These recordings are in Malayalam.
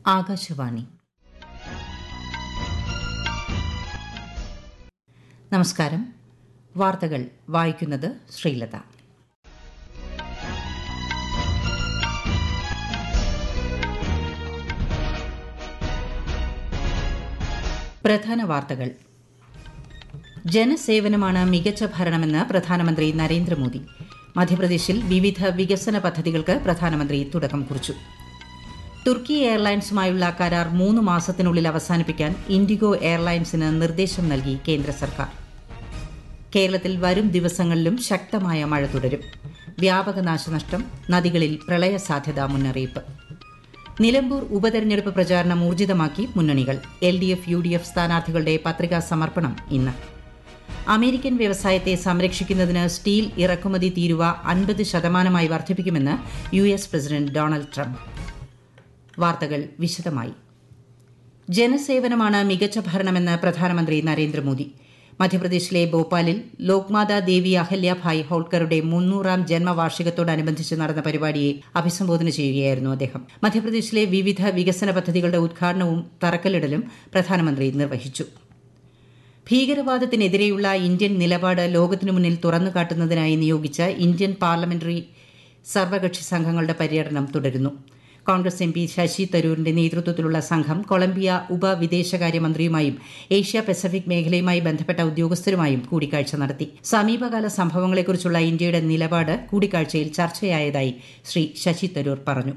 ആകാശവാണി നമസ്കാരം വാർത്തകൾ വായിക്കുന്നത് ശ്രീലത പ്രധാന വാർത്തകൾ ജനസേവനമാണ് മികച്ച ഭരണമെന്ന് പ്രധാനമന്ത്രി നരേന്ദ്രമോദി മധ്യപ്രദേശിൽ വിവിധ വികസന പദ്ധതികൾക്ക് പ്രധാനമന്ത്രി തുടക്കം കുറിച്ചു തുർക്കി എയർലൈൻസുമായുള്ള കരാർ മൂന്ന് മാസത്തിനുള്ളിൽ അവസാനിപ്പിക്കാൻ ഇൻഡിഗോ എയർലൈൻസിന് നിർദ്ദേശം നൽകി കേന്ദ്ര സർക്കാർ കേരളത്തിൽ വരും ദിവസങ്ങളിലും ശക്തമായ മഴ തുടരും വ്യാപക നാശനഷ്ടം നദികളിൽ പ്രളയ സാധ്യതാ മുന്നറിയിപ്പ് നിലമ്പൂർ ഉപതെരഞ്ഞെടുപ്പ് പ്രചാരണം ഊർജിതമാക്കി മുന്നണികൾ L D F U D F സ്ഥാനാർത്ഥികളുടെ പത്രികാ സമർപ്പണം ഇന്ന് അമേരിക്കൻ വ്യവസായത്തെ സംരക്ഷിക്കുന്നതിന് സ്റ്റീൽ ഇറക്കുമതി തീരുവ അൻപത് ശതമാനമായി വർദ്ധിപ്പിക്കുമെന്ന് U S president Donald Trump വാർത്തകൾ വിശദമായി ജനസേവനമാണ് മികച്ച ഭരണമെന്ന് പ്രധാനമന്ത്രി നരേന്ദ്രമോദി മധ്യപ്രദേശിലെ ഭോപ്പാലിൽ ലോക്മാതാ ദേവി അഹല്യാഭായ് ഹോൾക്കറുടെ മുന്നൂറാം ജന്മവാർഷികത്തോടനുബന്ധിച്ച് നടന്ന പരിപാടിയെ അഭിസംബോധന ചെയ്യുകയായിരുന്നു അദ്ദേഹം മധ്യപ്രദേശിലെ വിവിധ വികസന പദ്ധതികളുടെ ഉദ്ഘാടനവും തറക്കല്ലിടലും പ്രധാനമന്ത്രി നിർവഹിച്ചു ഭീകരവാദത്തിനെതിരെയുള്ള ഇന്ത്യൻ നിലപാട് ലോകത്തിനു മുന്നിൽ തുറന്നുകാട്ടുന്നതിനായി നിയോഗിച്ച ഇന്ത്യൻ പാർലമെന്ററി സർവകക്ഷി സംഘങ്ങളുടെ പര്യടനം തുടരുന്നു കോൺഗ്രസ് എം പി ശശി തരൂരിന്റെ നേതൃത്വത്തിലുള്ള സംഘം കൊളംബിയ ഉപവിദേശകാര്യമന്ത്രിയുമായും ഏഷ്യ പസഫിക് മേഖലയുമായി ബന്ധപ്പെട്ട ഉദ്യോഗസ്ഥരുമായും കൂടിക്കാഴ്ച നടത്തി സമീപകാല സംഭവങ്ങളെക്കുറിച്ചുള്ള ഇന്ത്യയുടെ നിലപാട് കൂടിക്കാഴ്ചയിൽ ചർച്ചയായതായി ശ്രീ ശശി തരൂർ പറഞ്ഞു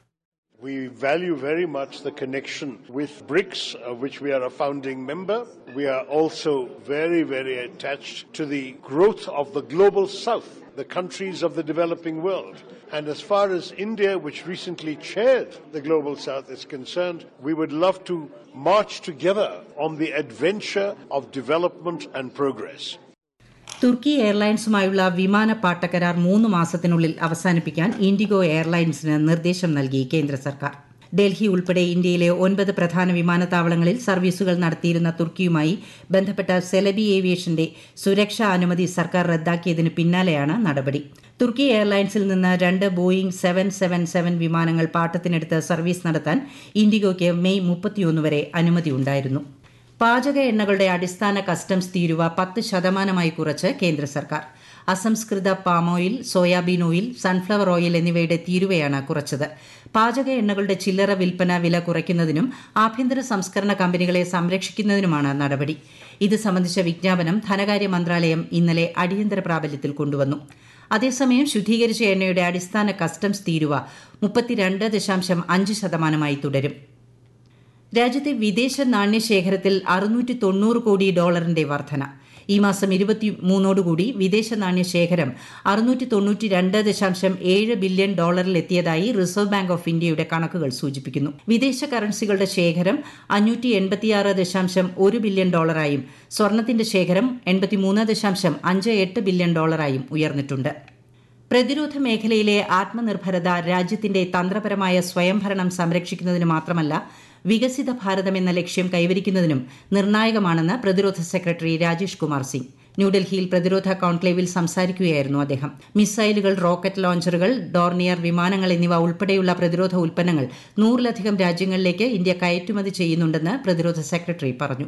We value very much the connection with BRICS, of which we are a founding member. We are also very, very attached to the growth of the global south, the countries of the developing world. And as far as India, which recently chaired the global south, is concerned, we would love to march together on the adventure of development and progress. തുർക്കി എയർലൈൻസുമായുള്ള വിമാന പാട്ടക്കരാർ മൂന്ന് മാസത്തിനുള്ളിൽ അവസാനിപ്പിക്കാൻ ഇൻഡിഗോ എയർലൈൻസിന് നിർദ്ദേശം നൽകി കേന്ദ്ര സർക്കാർ ഡൽഹി ഉൾപ്പെടെ ഇന്ത്യയിലെ ഒൻപത് പ്രധാന വിമാനത്താവളങ്ങളിൽ സർവീസുകൾ നടത്തിയിരുന്ന തുർക്കിയുമായി ബന്ധപ്പെട്ട സെലബി ഏവിയേഷന്റെ സുരക്ഷാ അനുമതി സർക്കാർ റദ്ദാക്കിയതിന് പിന്നാലെയാണ് നടപടി തുർക്കി എയർലൈൻസിൽ നിന്ന് രണ്ട് ബോയിംഗ് സെവൻ സെവൻ സെവൻ വിമാനങ്ങൾ പാട്ടത്തിനെടുത്ത് സർവീസ് നടത്താൻ ഇൻഡിഗോയ്ക്ക് മെയ് മുപ്പത്തിയൊന്ന് വരെ അനുമതിയുണ്ടായിരുന്നു പാചക എണ്ണകളുടെ അടിസ്ഥാന കസ്റ്റംസ് തീരുവ പത്ത് ശതമാനമായി കുറച്ച് കേന്ദ്ര സർക്കാർ അസംസ്കൃത palm oil soybean oil sunflower oil എന്നിവയുടെ തീരുവയാണ് കുറച്ചത് പാചക എണ്ണകളുടെ ചില്ലറ വിൽപ്പന വില കുറയ്ക്കുന്നതിനും ആഭ്യന്തര സംസ്കരണ കമ്പനികളെ സംരക്ഷിക്കുന്നതിനുമാണ് നടപടി ഇത് സംബന്ധിച്ച വിജ്ഞാപനം ധനകാര്യ മന്ത്രാലയം ഇന്നലെ അടിയന്തര പ്രാബല്യത്തിൽ കൊണ്ടുവന്നു അതേസമയം ശുദ്ധീകരിച്ച എണ്ണയുടെ അടിസ്ഥാന കസ്റ്റംസ് തീരുവ മുപ്പത്തിരണ്ട് ദശാംശം അഞ്ച് ശതമാനമായി തുടരും രാജ്യത്തെ വിദേശ നാണ്യശേഖരത്തിൽ അറുന്നൂറ്റി തൊണ്ണൂറ് കോടി ഡോളറിന്റെ വർധന ഈ മാസം ഇരുപത്തിമൂന്നോടുകൂടി വിദേശ നാണ്യശേഖരം അറുന്നൂറ്റി തൊണ്ണൂറ്റി രണ്ട് ദശാംശം ഏഴ് ബില്യൺ ഡോളറിലെത്തിയതായി റിസർവ് ബാങ്ക് ഓഫ് ഇന്ത്യയുടെ കണക്കുകൾ സൂചിപ്പിക്കുന്നു വിദേശ കറൻസികളുടെ ശേഖരം അഞ്ഞൂറ്റി എൺപത്തിയാറ് ദശാംശം ഒരു ബില്യൺ ഡോളറായും സ്വർണത്തിന്റെ ശേഖരം എൺപത്തിമൂന്ന് ദശാംശം അഞ്ച് എട്ട് ബില്യൺ ഡോളറായും ഉയർന്നിട്ടുണ്ട് പ്രതിരോധ മേഖലയിലെ ആത്മനിർഭരത രാജ്യത്തിന്റെ തന്ത്രപരമായ സ്വയംഭരണം സംരക്ഷിക്കുന്നതിന് മാത്രമല്ല വികസിത ഭാരതം എന്ന ലക്ഷ്യം കൈവരിക്കുന്നതിനും നിർണായകമാണെന്ന് പ്രതിരോധ സെക്രട്ടറി രാജേഷ് കുമാർ സിംഗ് ന്യൂഡൽഹിയിൽ പ്രതിരോധ കോൺക്ലേവിൽ സംസാരിക്കുകയായിരുന്നു അദ്ദേഹം മിസൈലുകൾ റോക്കറ്റ് ലോഞ്ചറുകൾ ഡോർണിയർ വിമാനങ്ങൾ എന്നിവ ഉൾപ്പെടെയുള്ള പ്രതിരോധ ഉൽപ്പന്നങ്ങൾ നൂറിലധികം രാജ്യങ്ങളിലേക്ക് ഇന്ത്യ കയറ്റുമതി ചെയ്യുന്നുണ്ടെന്ന് പ്രതിരോധ സെക്രട്ടറി പറഞ്ഞു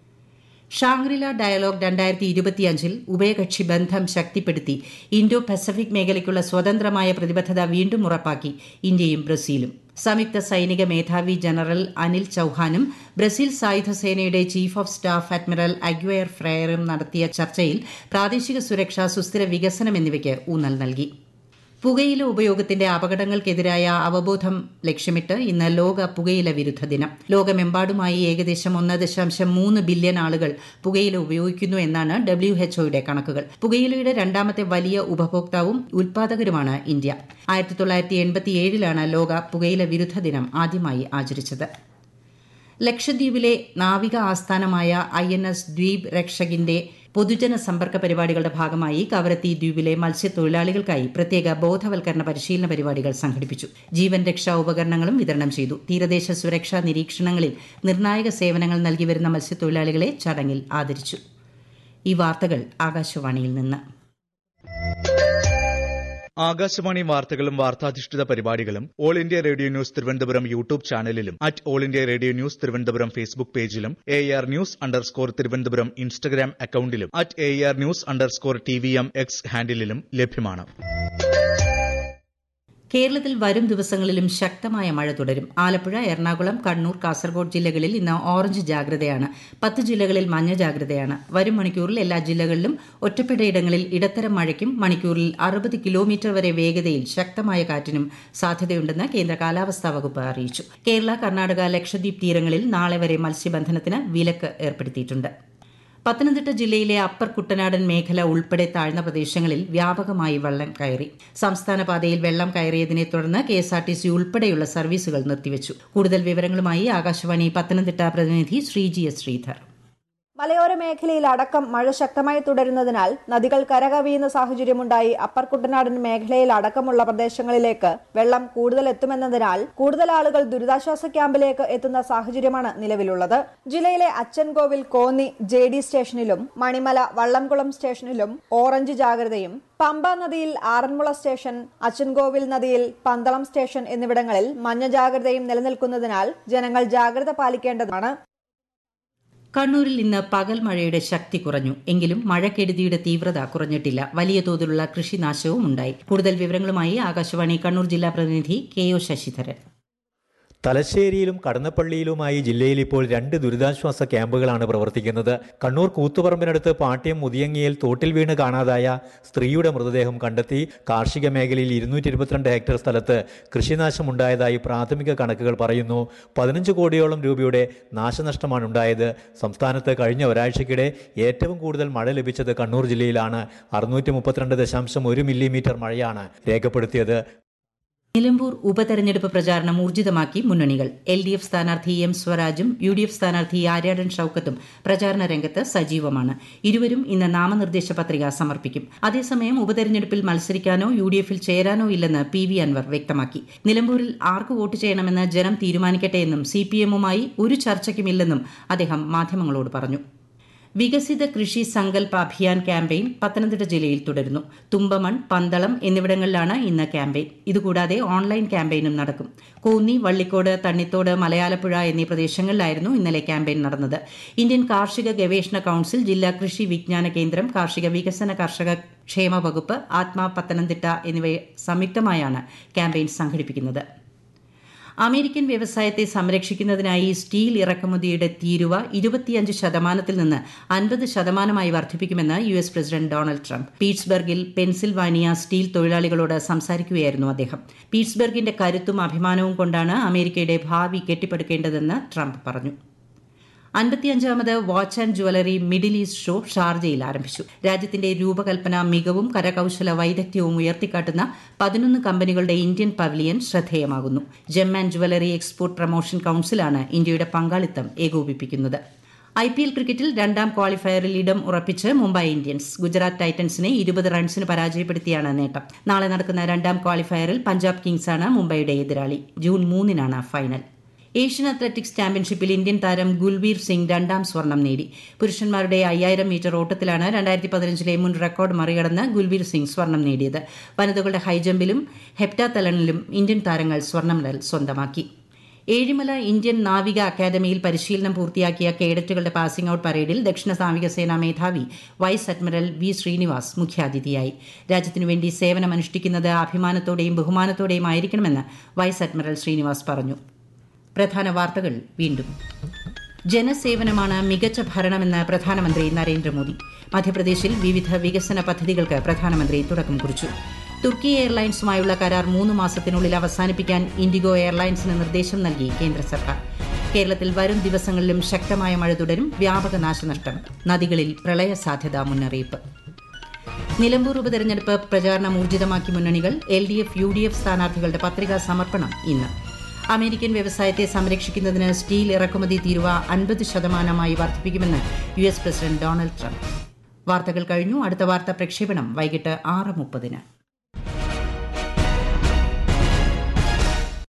ഷാങ്ഗ്രില ഡയലോഗ് രണ്ടായിരത്തി ഇരുപത്തിയഞ്ചിൽ ഉഭയകക്ഷി ബന്ധം ശക്തിപ്പെടുത്തി ഇൻഡോ പസഫിക് മേഖലയ്ക്കുള്ള സ്വതന്ത്രമായ പ്രതിബദ്ധത വീണ്ടും ഉറപ്പാക്കി ഇന്ത്യയും ബ്രസീലും സംയുക്ത സൈനിക മേധാവി ജനറൽ അനിൽ ചൌഹാനും ബ്രസീൽ സായുധ സേനയുടെ chief of staff admiral Aguiar ഫ്രയറും നടത്തിയ ചർച്ചയിൽ പ്രാദേശിക സുരക്ഷ സുസ്ഥിര വികസനം എന്നിവയ്ക്ക് ഊന്നൽ നൽകി പുകയില ഉപയോഗത്തിന്റെ അപകടങ്ങൾക്കെതിരായ അവബോധം ലക്ഷ്യമിട്ട് ഇന്ന് ലോക പുകയില വിരുദ്ധ ദിനം ലോകമെമ്പാടുമായി ഏകദേശം ഒന്ന് ദശാംശം മൂന്ന് ബില്യൺ ആളുകൾ പുകയില ഉപയോഗിക്കുന്നു എന്നാണ് ഡബ്ല്യു എച്ച്ഒയുടെ കണക്കുകൾ പുകയിലയുടെ രണ്ടാമത്തെ വലിയ ഉപഭോക്താവും ഉൽപാദകരുമാണ് ഇന്ത്യ ആയിരത്തി തൊള്ളായിരത്തി എൺപത്തിയേഴിലാണ് ലോക പുകയില വിരുദ്ധ ദിനം ആദ്യമായി ആചരിച്ചത് ലക്ഷദ്വീപിലെ നാവിക ആസ്ഥാനമായ ഐ എൻ എസ് ദ്വീപ് രക്ഷകിന്റെ പൊതുജന സമ്പർക്ക പരിപാടികളുടെ ഭാഗമായി കവരത്തി ദ്വീപിലെ മത്സ്യത്തൊഴിലാളികൾക്കായി പ്രത്യേക ബോധവൽക്കരണ പരിശീലന പരിപാടികൾ സംഘടിപ്പിച്ചു ജീവൻ രക്ഷാ ഉപകരണങ്ങളും വിതരണം ചെയ്തു തീരദേശ സുരക്ഷാ നിരീക്ഷണങ്ങളിൽ നിർണായക സേവനങ്ങൾ നൽകി വരുന്ന മത്സ്യത്തൊഴിലാളികളെ ചടങ്ങിൽ ആദരിച്ചു ഈ വാർത്തകൾ ആകാശവാണിയിൽ നിന്ന് ആകാശവാണി വാർത്തകളും വാർത്താധിഷ്ഠിത പരിപാടികളും All India Radio News Thiruvananthapuram YouTube ചാനലിലും at All India Radio News Thiruvananthapuram Facebook പേജിലും A R news underscore Thiruvananthapuram Instagram അക്കൌണ്ടിലും at A R news underscore T V M X ഹാൻഡിലും ലഭ്യമാണ് കേരളത്തിൽ വരും ദിവസങ്ങളിലും ശക്തമായ മഴ തുടരും ആലപ്പുഴ എറണാകുളം കണ്ണൂർ കാസർഗോഡ് ജില്ലകളിൽ ഇന്ന് ഓറഞ്ച് ജാഗ്രതയാണ് പത്ത് ജില്ലകളിൽ മഞ്ഞ ജാഗ്രതയാണ് വരും മണിക്കൂറിൽ എല്ലാ ജില്ലകളിലും ഒറ്റപ്പെട്ടയിടങ്ങളിൽ ഇടത്തരം മഴയ്ക്കും മണിക്കൂറിൽ അറുപത് കിലോമീറ്റർ വരെ വേഗതയിൽ ശക്തമായ കാറ്റിനും സാധ്യതയുണ്ടെന്ന് കേന്ദ്ര കാലാവസ്ഥാ വകുപ്പ് അറിയിച്ചു കേരള കർണാടക ലക്ഷദ്വീപ് തീരങ്ങളിൽ നാളെ വരെ മത്സ്യബന്ധനത്തിന് വിലക്ക് ഏർപ്പെടുത്തിയിട്ടുണ്ട് പത്തനംതിട്ട ജില്ലയിലെ അപ്പർ കുട്ടനാടൻ മേഖല ഉൾപ്പെടെ താഴ്ന്ന പ്രദേശങ്ങളിൽ വ്യാപകമായി വെള്ളം കയറി സംസ്ഥാന പാതയിൽ വെള്ളം കയറിയതിനെ തുടർന്ന് കെഎസ്ആർടിസി ഉൾപ്പെടെയുള്ള സർവീസുകൾ നിർത്തിവച്ചു കൂടുതൽ വിവരങ്ങളുമായി ആകാശവാണി പത്തനംതിട്ട പ്രതിനിധി ശ്രീജി എസ് ശ്രീധർ മലയോര മേഖലയിൽ അടക്കം മഴ ശക്തമായി തുടരുന്നതിനാൽ നദികൾ കരകവിയുന്ന സാഹചര്യമുണ്ടായി അപ്പർ കുട്ടനാടൻ മേഖലയിൽ അടക്കമുള്ള പ്രദേശങ്ങളിലേക്ക് വെള്ളം കൂടുതൽ എത്തുമെന്നതിനാൽ കൂടുതൽ ആളുകൾ ദുരിതാശ്വാസ ക്യാമ്പിലേക്ക് എത്തുന്ന സാഹചര്യമാണ് നിലവിലുള്ളത് ജില്ലയിലെ അച്ചൻകോവിൽ കോന്നി ജെ ഡി സ്റ്റേഷനിലും മണിമല വള്ളംകുളം സ്റ്റേഷനിലും ഓറഞ്ച് ജാഗ്രതയും പമ്പ നദിയിൽ ആറന്മുള സ്റ്റേഷൻ അച്ചൻകോവിൽ നദിയിൽ പന്തളം സ്റ്റേഷൻ എന്നിവിടങ്ങളിൽ മഞ്ഞ ജാഗ്രതയും നിലനിൽക്കുന്നതിനാൽ ജനങ്ങൾ ജാഗ്രത പാലിക്കേണ്ടതാണ് കണ്ണൂരിൽ ഇന്ന് പകൽ മഴയുടെ ശക്തി കുറഞ്ഞു എങ്കിലും മഴക്കെടുതിയുടെ തീവ്രത കുറഞ്ഞിട്ടില്ല വലിയ തോതിലുള്ള കൃഷിനാശവും ഉണ്ടായി കൂടുതൽ വിവരങ്ങളുമായി ആകാശവാണി കണ്ണൂർ ജില്ലാ പ്രതിനിധി കെ ഒ ശശിധരൻ തലശ്ശേരിയിലും കടന്നപ്പള്ളിയിലുമായി ജില്ലയിൽ ഇപ്പോൾ രണ്ട് ദുരിതാശ്വാസ ക്യാമ്പുകളാണ് പ്രവർത്തിക്കുന്നത് കണ്ണൂർ കൂത്തുപറമ്പിനടുത്ത് പാട്യം മുതിയങ്ങിയിൽ തോട്ടിൽ വീണ് കാണാതായ സ്ത്രീയുടെ മൃതദേഹം കണ്ടെത്തി കാർഷിക മേഖലയിൽ ഇരുന്നൂറ്റി ഇരുപത്തിരണ്ട് ഹെക്ടർ സ്ഥലത്ത് കൃഷിനാശമുണ്ടായതായി പ്രാഥമിക കണക്കുകൾ പറയുന്നു പതിനഞ്ച് കോടിയോളം രൂപയുടെ നാശനഷ്ടമാണ് ഉണ്ടായത് സംസ്ഥാനത്ത് കഴിഞ്ഞ ഒരാഴ്ചക്കിടെ ഏറ്റവും കൂടുതൽ മഴ ലഭിച്ചത് കണ്ണൂർ ജില്ലയിലാണ് അറുന്നൂറ്റി മുപ്പത്തിരണ്ട് ദശാംശം ഒരു മില്ലിമീറ്റർ മഴയാണ് രേഖപ്പെടുത്തിയത് നിലമ്പൂർ ഉപതെരഞ്ഞെടുപ്പ് പ്രചാരണം ഊർജിതമാക്കി മുന്നണികൾ എൽ ഡി എഫ് സ്ഥാനാർത്ഥി എം സ്വരാജും യു ഡി എഫ് സ്ഥാനാർത്ഥി ആര്യാടൻ ഷൌക്കത്തും പ്രചാരണ രംഗത്ത് സജീവമാണ് ഇരുവരും ഇന്ന് നാമനിർദ്ദേശ പത്രിക സമർപ്പിക്കും അതേസമയം ഉപതെരഞ്ഞെടുപ്പിൽ മത്സരിക്കാനോ യു ഡി എഫിൽ ചേരാനോ ഇല്ലെന്ന് പി വി അൻവർ വ്യക്തമാക്കി നിലമ്പൂരിൽ ആർക്ക് വോട്ട് ചെയ്യണമെന്ന് ജനം തീരുമാനിക്കട്ടെ എന്നും സി പി എമ്മുമായി ഒരു ചർച്ചയ്ക്കുമില്ലെന്നും അദ്ദേഹം മാധ്യമങ്ങളോട് പറഞ്ഞു വികസിത കൃഷി സങ്കല്പ അഭിയാൻ ക്യാമ്പയിൻ പത്തനംതിട്ട ജില്ലയിൽ തുടരുന്നു തുമ്പമൺ പന്തളം എന്നിവിടങ്ങളിലാണ് ഇന്ന് ക്യാമ്പയിൻ ഇതുകൂടാതെ ഓൺലൈൻ ക്യാമ്പയിനും നടക്കും കോന്നി വള്ളിക്കോട് തണ്ണിത്തോട് മലയാലപ്പുഴ എന്നീ പ്രദേശങ്ങളിലായിരുന്നു ഇന്നലെ ക്യാമ്പയിൻ നടന്നത് ഇന്ത്യൻ കാർഷിക ഗവേഷണ കൌൺസിൽ ജില്ലാ കൃഷി വിജ്ഞാന കേന്ദ്രം കാർഷിക വികസന കർഷക ക്ഷേമ വകുപ്പ് ആത്മാ പത്തനംതിട്ട എന്നിവ സംയുക്തമായാണ് ക്യാമ്പയിൻ സംഘടിപ്പിക്കുന്നത് അമേരിക്കൻ വ്യവസായത്തെ സംരക്ഷിക്കുന്നതിനായി സ്റ്റീൽ ഇറക്കുമതിയുടെ തീരുവ ഇരുപത്തിയഞ്ച് ശതമാനത്തിൽ നിന്ന് അൻപത് ശതമാനമായി വർദ്ധിപ്പിക്കുമെന്ന് U S president Donald Trump പീറ്റ്സ്ബർഗിൽ പെൻസിൽവാനിയ സ്റ്റീൽ തൊഴിലാളികളോട് സംസാരിക്കുകയായിരുന്നു അദ്ദേഹം പീറ്റ്സ്ബർഗിന്റെ കരുത്തും അഭിമാനവും കൊണ്ടാണ് അമേരിക്കയുടെ ഭാവി കെട്ടിപ്പടുക്കേണ്ടതെന്ന് ട്രംപ് പറഞ്ഞു അൻപത്തിയഞ്ചാമത് watch and jewellery Middle East show ഷാർജയിൽ ആരംഭിച്ചു രാജ്യത്തിന്റെ രൂപകൽപ്പന മികവും കരകൌശല വൈദഗ്ധ്യവും ഉയർത്തിക്കാട്ടുന്ന പതിനൊന്ന് കമ്പനികളുടെ ഇന്ത്യൻ പവലിയൻ ശ്രദ്ധേയമാകുന്നു gem and jewellery export promotion കൌൺസിലാണ് ഇന്ത്യയുടെ പങ്കാളിത്തം ഏകോപിപ്പിക്കുന്നത് ഐ പി എൽ ക്രിക്കറ്റിൽ രണ്ടാം ക്വാളിഫയറിൽ ഇടം ഉറപ്പിച്ച് മുംബൈ ഇന്ത്യൻസ് ഗുജറാത്ത് ടൈറ്റൻസിനെ ഇരുപത് റൺസിന് പരാജയപ്പെടുത്തിയാണ് നേട്ടം നാളെ നടക്കുന്ന രണ്ടാം ക്വാളിഫയറിൽ പഞ്ചാബ് കിങ്സാണ് മുംബൈയുടെ എതിരാളി ജൂൺ മൂന്നിനാണ് ഫൈനൽ ഏഷ്യൻ അത്ലറ്റിക്സ് ചാമ്പ്യൻഷിപ്പിൽ ഇന്ത്യൻ താരം ഗുൽവീർ സിംഗ് രണ്ടാം സ്വർണം നേടി പുരുഷന്മാരുടെ അയ്യായിരം മീറ്റർ ഓട്ടത്തിലാണ് രണ്ടായിരത്തി പതിനഞ്ചിലെ മുൻ റെക്കോർഡ് മറികടന്ന് ഗുൽവീർ സിംഗ് സ്വർണം നേടിയത് വനിതകളുടെ ഹൈജമ്പിലും ഹെപ്റ്റാതലണിലും ഇന്ത്യൻ താരങ്ങൾ സ്വർണം മെഡൽ സ്വന്തമാക്കി ഏഴിമല ഇന്ത്യൻ നാവിക അക്കാദമിയിൽ പരിശീലനം പൂർത്തിയാക്കിയ കേഡറ്റുകളുടെ പാസിംഗ് ഔട്ട് പരേഡിൽ ദക്ഷിണ നാവികസേനാ മേധാവി വൈസ് അഡ്മിറൽ വി ശ്രീനിവാസ് മുഖ്യാതിഥിയായി രാജ്യത്തിനുവേണ്ടി സേവനമനുഷ്ഠിക്കുന്നത് അഭിമാനത്തോടെയും ബഹുമാനത്തോടെയും ആയിരിക്കണമെന്ന് വൈസ് അഡ്മിറൽ ശ്രീനിവാസ് പറഞ്ഞു പ്രധാന വാർത്തകൾ വീണ്ടും ജനസേവനമാണ് മികച്ച ഭരണമെന്ന് പ്രധാനമന്ത്രി നരേന്ദ്രമോദി മധ്യപ്രദേശിൽ വിവിധ വികസന പദ്ധതികൾക്ക് പ്രധാനമന്ത്രി തുടക്കം കുറിച്ചു തുർക്കി എയർലൈൻസുമായുള്ള കരാർ മൂന്ന് മാസത്തിനുള്ളിൽ അവസാനിപ്പിക്കാൻ ഇൻഡിഗോ എയർലൈൻസിന് നിർദ്ദേശം നൽകി കേന്ദ്ര സർക്കാർ കേരളത്തിൽ വരും ദിവസങ്ങളിലും ശക്തമായ മഴ തുടരും വ്യാപക നാശനഷ്ടം നദികളിൽ പ്രളയ സാധ്യതാ മുന്നറിയിപ്പ് നിലമ്പൂർ ഉപതെരഞ്ഞെടുപ്പ് പ്രചാരണം ഊർജിതമാക്കി മുന്നണികൾ L D F U D F സ്ഥാനാർത്ഥികളുടെ പത്രികാ സമർപ്പണം ഇന്ന് അമേരിക്കൻ വ്യവസായത്തെ സംരക്ഷിക്കുന്നതിന് സ്റ്റീൽ ഇറക്കുമതി തീരുവ അൻപത് ശതമാനമായി വർദ്ധിപ്പിക്കുമെന്ന് U S president Donald Trump വാർത്തകൾ കഴിഞ്ഞു അടുത്ത വാർത്താ പ്രക്ഷേപണം വൈകിട്ട് ആറ് മുപ്പതിന്